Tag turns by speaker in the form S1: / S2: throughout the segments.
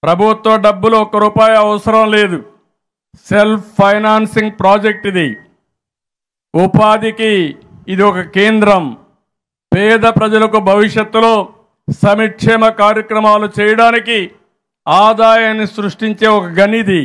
S1: ప్రభుత్వ డబ్బులు ఒక్క రూపాయి అవసరం లేదు సెల్ఫ్ ఫైనాన్సింగ్ ప్రాజెక్ట్ ఇది ఉపాధికి ఇది ఒక కేంద్రం పేద ప్రజలకు భవిష్యత్తులో సమిక్షేమ కార్యక్రమాలు చేయడానికి ఆదాయాన్ని సృష్టించే ఒక గనిది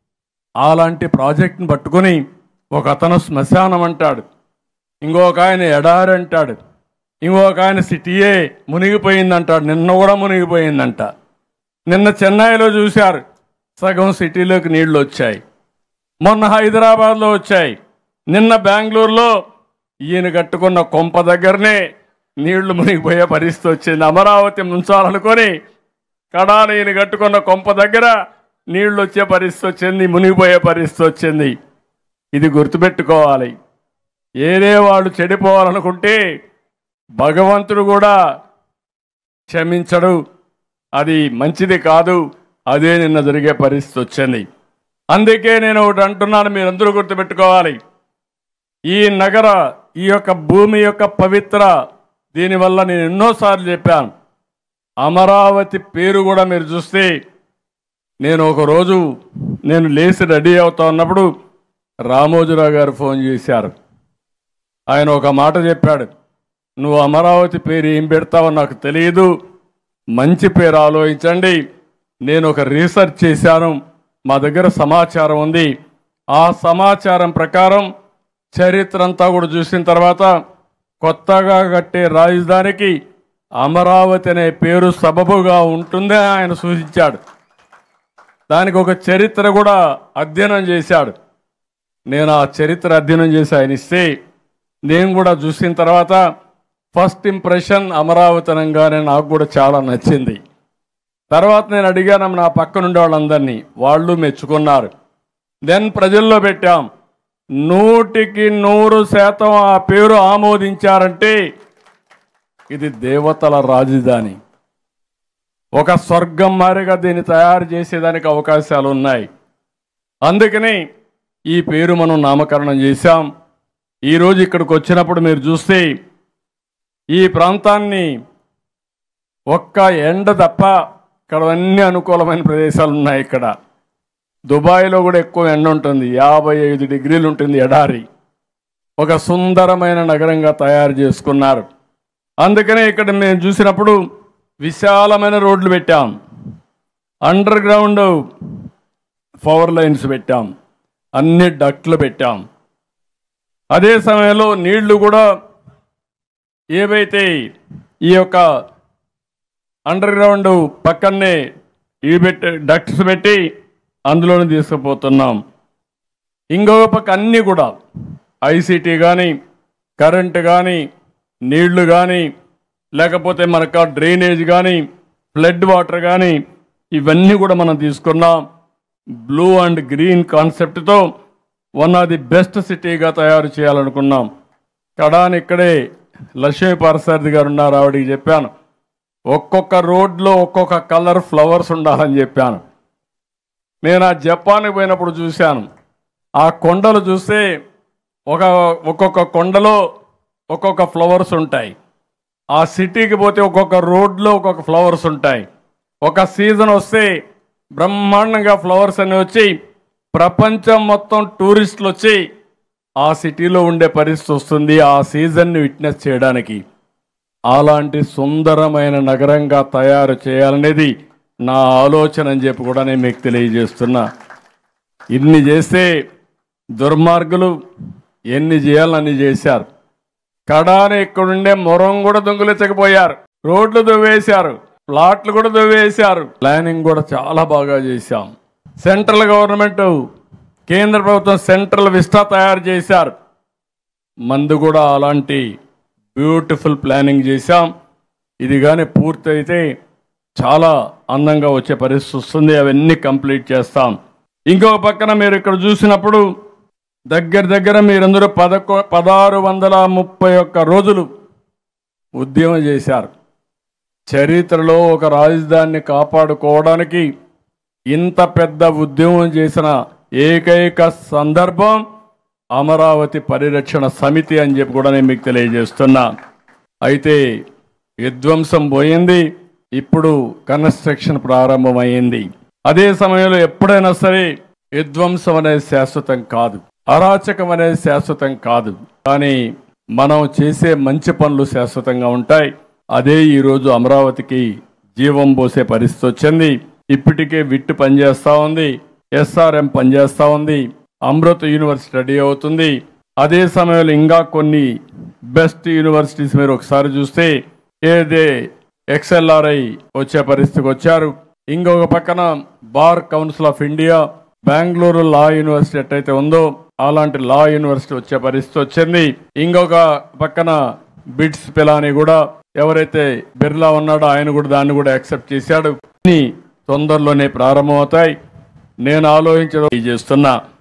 S1: అలాంటి ప్రాజెక్ట్ని పట్టుకొని ఒక అతను శ్మశానం అంటాడు ఇంకొక ఆయన ఎడారి అంటాడు ఇంకొక ఆయన సిటీయే మునిగిపోయిందంటాడు నిన్న కూడా మునిగిపోయిందంట నిన్న చెన్నైలో చూశారు సగం సిటీలోకి నీళ్లు వచ్చాయి మొన్న హైదరాబాద్లో వచ్చాయి నిన్న బెంగళూరులో ఈయన కట్టుకున్న కొంప దగ్గరనే నీళ్లు మునిగిపోయే పరిస్థితి వచ్చింది అమరావతి ముంచాలనుకొని కడాన ఈయన కట్టుకున్న కొంప దగ్గర నీళ్లు వచ్చే పరిస్థితి వచ్చింది మునిగిపోయే పరిస్థితి వచ్చింది ఇది గుర్తుపెట్టుకోవాలి ఏదే వాళ్ళు చెడిపోవాలనుకుంటే భగవంతుడు కూడా క్షమించడు అది మంచిది కాదు అదే నిన్న జరిగే పరిస్థితి వచ్చింది అందుకే నేను ఒకటి అంటున్నాను మీరందరూ గుర్తుపెట్టుకోవాలి ఈ నగర ఈ యొక్క భూమి యొక్క పవిత్ర దీనివల్ల నేను ఎన్నోసార్లు చెప్పాను అమరావతి పేరు కూడా మీరు చూస్తే నేను ఒక రోజు నేను లేచి రెడీ అవుతా ఉన్నప్పుడు రామోజీరావు గారు ఫోన్ చేశారు ఆయన ఒక మాట చెప్పాడు నువ్వు అమరావతి పేరు ఏం పెడతావో నాకు తెలియదు మంచి పేరు ఆలోచించండి నేను ఒక రీసెర్చ్ చేశాను మా దగ్గర సమాచారం ఉంది ఆ సమాచారం ప్రకారం చరిత్ర అంతా కూడా చూసిన తర్వాత కొత్తగా కట్టే రాజధానికి అమరావతి అనే పేరు సబబుగా ఉంటుందని ఆయన సూచించాడు దానికి ఒక చరిత్ర కూడా అధ్యయనం చేశాడు నేను ఆ చరిత్ర అధ్యయనం చేసి ఆయన ఇస్తే నేను కూడా చూసిన తర్వాత ఫస్ట్ ఇంప్రెషన్ అమరావతి అనగానే నాకు కూడా చాలా నచ్చింది తర్వాత నేను అడిగాను నా పక్కన ఉండే వాళ్ళందరినీ వాళ్ళు మెచ్చుకున్నారు దెన్ ప్రజల్లో పెట్టాం నూటికి నూరు శాతం ఆ పేరు ఆమోదించారంటే ఇది దేవతల రాజధాని ఒక స్వర్గం మారిగా దీన్ని తయారు చేసేదానికి అవకాశాలు ఉన్నాయి అందుకని ఈ పేరు మనం నామకరణం చేశాం ఈరోజు ఇక్కడికి వచ్చినప్పుడు మీరు చూస్తే ఈ ప్రాంతాన్ని ఒక్క ఎండ తప్ప ఇక్కడ అన్ని అనుకూలమైన ప్రదేశాలు ఉన్నాయి ఇక్కడ దుబాయ్లో కూడా ఎక్కువ ఎండ ఉంటుంది యాభై ఐదు డిగ్రీలు ఉంటుంది ఎడారి ఒక సుందరమైన నగరంగా తయారు చేసుకున్నారు అందుకనే ఇక్కడ మేము చూసినప్పుడు విశాలమైన రోడ్లు పెట్టాం అండర్ గ్రౌండ్ పవర్ లైన్స్ పెట్టాం అన్ని డక్ట్లు పెట్టాం అదే సమయంలో నీళ్లు కూడా ఏవైతే ఈ యొక్క అండర్ గ్రౌండ్ పక్కనే ఇవి పెట్టి డక్ట్స్ పెట్టి అందులోనే తీసుకుపోతున్నాం ఇంకొక పక్క అన్నీ కూడా ఐసీటీ కానీ కరెంటు కానీ నీళ్లు కానీ లేకపోతే మనకు డ్రైనేజ్ కానీ ఫ్లడ్ వాటర్ కానీ ఇవన్నీ కూడా మనం తీసుకున్నాం బ్లూ అండ్ గ్రీన్ కాన్సెప్ట్తో వన్ ఆఫ్ ది బెస్ట్ సిటీగా తయారు చేయాలనుకున్నాం కడాని ఇక్కడే లక్ష్మీ పారసారథి గారు ఉన్నారు ఆవిడికి చెప్పాను ఒక్కొక్క రోడ్లో ఒక్కొక్క కలర్ ఫ్లవర్స్ ఉండాలని చెప్పాను నేను ఆ జపాన్కి పోయినప్పుడు చూశాను ఆ కొండలు చూస్తే ఒక ఒక్కొక్క కొండలో ఒక్కొక్క ఫ్లవర్స్ ఉంటాయి ఆ సిటీకి పోతే ఒక్కొక్క రోడ్లో ఒక్కొక్క ఫ్లవర్స్ ఉంటాయి ఒక సీజన్ వస్తే బ్రహ్మాండంగా ఫ్లవర్స్ అన్ని వచ్చి ప్రపంచం మొత్తం టూరిస్టులు వచ్చి ఆ సిటీలో ఉండే పరిస్థితి వస్తుంది ఆ సీజన్ని విట్నెస్ చేయడానికి అలాంటి సుందరమైన నగరంగా తయారు చేయాలనేది నా ఆలోచన అని చెప్పి కూడా నేను మీకు తెలియజేస్తున్నా ఇన్ని చేస్తే దుర్మార్గులు ఎన్ని చేయాలని అన్ని చేశారు కడాని ఇక్కడుండే మొరం కూడా దొంగిలించకపోయారు రోడ్లు దువ్వేశారు ప్లాట్లు కూడా దువ్వేశారు ప్లానింగ్ కూడా చాలా బాగా చేశాం సెంట్రల్ గవర్నమెంట్ కేంద్ర ప్రభుత్వం సెంట్రల్ విస్టా తయారు చేశారు మందు కూడా అలాంటి బ్యూటిఫుల్ ప్లానింగ్ చేశాం ఇది కానీ పూర్తయితే చాలా అందంగా వచ్చే పరిస్థితి వస్తుంది అవన్నీ కంప్లీట్ చేస్తాం ఇంకొక పక్కన మీరు ఇక్కడ చూసినప్పుడు దగ్గర దగ్గర మీరందరూ పదకొ పదహారు వందల ముప్పై ఒక్క రోజులు ఉద్యమం చేశారు చరిత్రలో ఒక రాజధానిని కాపాడుకోవడానికి ఇంత పెద్ద ఉద్యమం చేసిన ఏకైక సందర్భం అమరావతి పరిరక్షణ సమితి అని చెప్పి కూడా నేను మీకు తెలియజేస్తున్నా అయితే విధ్వంసం పోయింది ఇప్పుడు కన్స్ట్రక్షన్ ప్రారంభమైంది అదే సమయంలో ఎప్పుడైనా సరే విధ్వంసం అనేది శాశ్వతం కాదు అరాచకం అనేది శాశ్వతం కాదు కానీ మనం చేసే మంచి పనులు శాశ్వతంగా ఉంటాయి అదే ఈరోజు అమరావతికి జీవం పోసే పరిస్థితి వచ్చింది ఇప్పటికే విట్ పనిచేస్తా ఉంది ఎస్ఆర్ఎం పనిచేస్తా ఉంది అమృత యూనివర్సిటీ రెడీ అవుతుంది అదే సమయంలో ఇంకా కొన్ని బెస్ట్ యూనివర్సిటీస్ మీరు ఒకసారి చూస్తే ఏదే ఎక్స్ఎల్ఆర్ఐ వచ్చే పరిస్థితికి వచ్చారు ఇంకొక పక్కన bar council of India Bengaluru law university ఎట్టయితే ఉందో అలాంటి లా యూనివర్సిటీ వచ్చే పరిస్థితి వచ్చింది ఇంకొక పక్కన బిట్స్ పిలాని కూడా ఎవరైతే బిర్లా ఉన్నాడో ఆయన కూడా దాన్ని కూడా యాక్సెప్ట్ చేశాడు ఇన్ని తొందరలోనే ప్రారంభమవుతాయి నేను ఆలోచించడం చేస్తున్నా